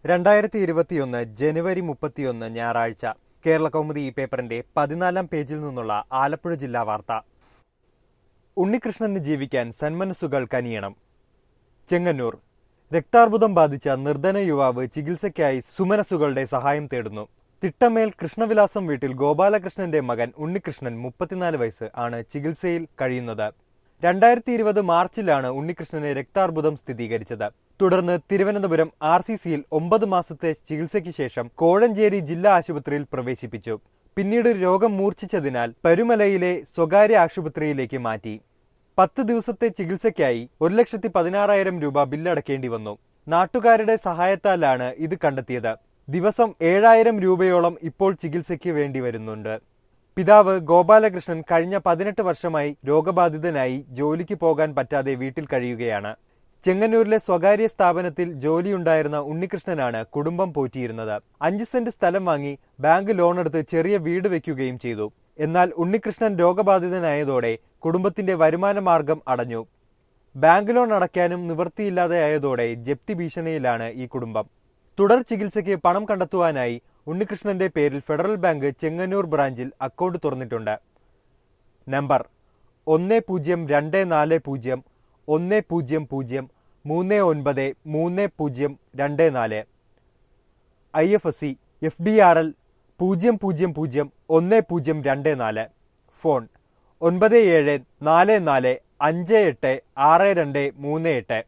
രണ്ടായിരത്തി ഇരുപത്തിയൊന്ന് ജനുവരി മുപ്പത്തിയൊന്ന് ഞായറാഴ്ച കേരള കൗമുദി ഈ പേപ്പറിന്റെ പതിനാലാം പേജിൽ നിന്നുള്ള ആലപ്പുഴ ജില്ലാ വാർത്ത ഉണ്ണികൃഷ്ണന് ജീവിക്കാൻ സന്മനസ്സുകൾ കനിയണം ചെങ്ങന്നൂർ രക്താർബുദം ബാധിച്ച നിർധന യുവാവ് ചികിത്സയ്ക്കായി സുമനസ്സുകളുടെ സഹായം തേടുന്നു തിട്ടമേൽ കൃഷ്ണവിലാസം വീട്ടിൽ ഗോപാലകൃഷ്ണന്റെ മകൻ ഉണ്ണികൃഷ്ണൻ മുപ്പത്തിനാല് വയസ്സ് ആണ് ചികിത്സയിൽ കഴിയുന്നത് രണ്ടായിരത്തി ഇരുപത് മാർച്ചിലാണ് ഉണ്ണികൃഷ്ണന് രക്താർബുദം സ്ഥിരീകരിച്ചത് തുടർന്ന് തിരുവനന്തപുരം ആർ സി സിയിൽ ഒമ്പത് മാസത്തെ ചികിത്സയ്ക്ക് ശേഷം കോഴഞ്ചേരി ജില്ലാ ആശുപത്രിയിൽ പ്രവേശിപ്പിച്ചു പിന്നീട് രോഗം മൂർച്ഛിച്ചതിനാൽ പരുമലയിലെ സ്വകാര്യ ആശുപത്രിയിലേക്ക് മാറ്റി പത്ത് ദിവസത്തെ ചികിത്സയ്ക്കായി ഒരു ലക്ഷത്തി പതിനാറായിരം രൂപ ബില്ലടക്കേണ്ടി വന്നു നാട്ടുകാരുടെ സഹായത്താലാണ് ഇത് കണ്ടെത്തിയത് ദിവസം ഏഴായിരം രൂപയോളം ഇപ്പോൾ ചികിത്സയ്ക്ക് വേണ്ടി വരുന്നുണ്ട് പിതാവ് ഗോപാലകൃഷ്ണൻ കഴിഞ്ഞ പതിനെട്ട് വർഷമായി രോഗബാധിതനായി ജോലിക്ക് പോകാൻ പറ്റാതെ വീട്ടിൽ കഴിയുകയാണ് ചെങ്ങന്നൂരിലെ സ്വകാര്യ സ്ഥാപനത്തിൽ ജോലിയുണ്ടായിരുന്ന ഉണ്ണികൃഷ്ണനാണ് കുടുംബം പോറ്റിയിരുന്നത് അഞ്ച് സെന്റ് സ്ഥലം വാങ്ങി ബാങ്ക് ലോണെടുത്ത് ചെറിയ വീട് വെക്കുകയും ചെയ്തു എന്നാൽ ഉണ്ണികൃഷ്ണൻ രോഗബാധിതനായതോടെ കുടുംബത്തിന്റെ വരുമാന മാർഗം അടഞ്ഞു ബാങ്ക് ലോൺ അടയ്ക്കാനും നിവൃത്തിയില്ലാതെയായതോടെ ജപ്തി ഭീഷണിയിലാണ് ഈ കുടുംബം തുടർ ചികിത്സയ്ക്ക് പണം കണ്ടെത്തുവാനായി ഉണ്ണികൃഷ്ണന്റെ പേരിൽ ഫെഡറൽ ബാങ്ക് ചെങ്ങന്നൂർ ബ്രാഞ്ചിൽ അക്കൗണ്ട് തുറന്നിട്ടുണ്ട് നമ്പർ ഒന്ന് പൂജ്യം രണ്ട് നാല് പൂജ്യം ഒന്ന് പൂജ്യം പൂജ്യം മൂന്ന് ഒൻപത് മൂന്ന് പൂജ്യം രണ്ട് നാല് I F S C F D R L പൂജ്യം പൂജ്യം പൂജ്യം ഒന്ന് പൂജ്യം രണ്ട് നാല് ഫോൺ ഒൻപത് ഏഴ് നാല് നാല് അഞ്ച് എട്ട് ആറ് രണ്ട് മൂന്ന് എട്ട്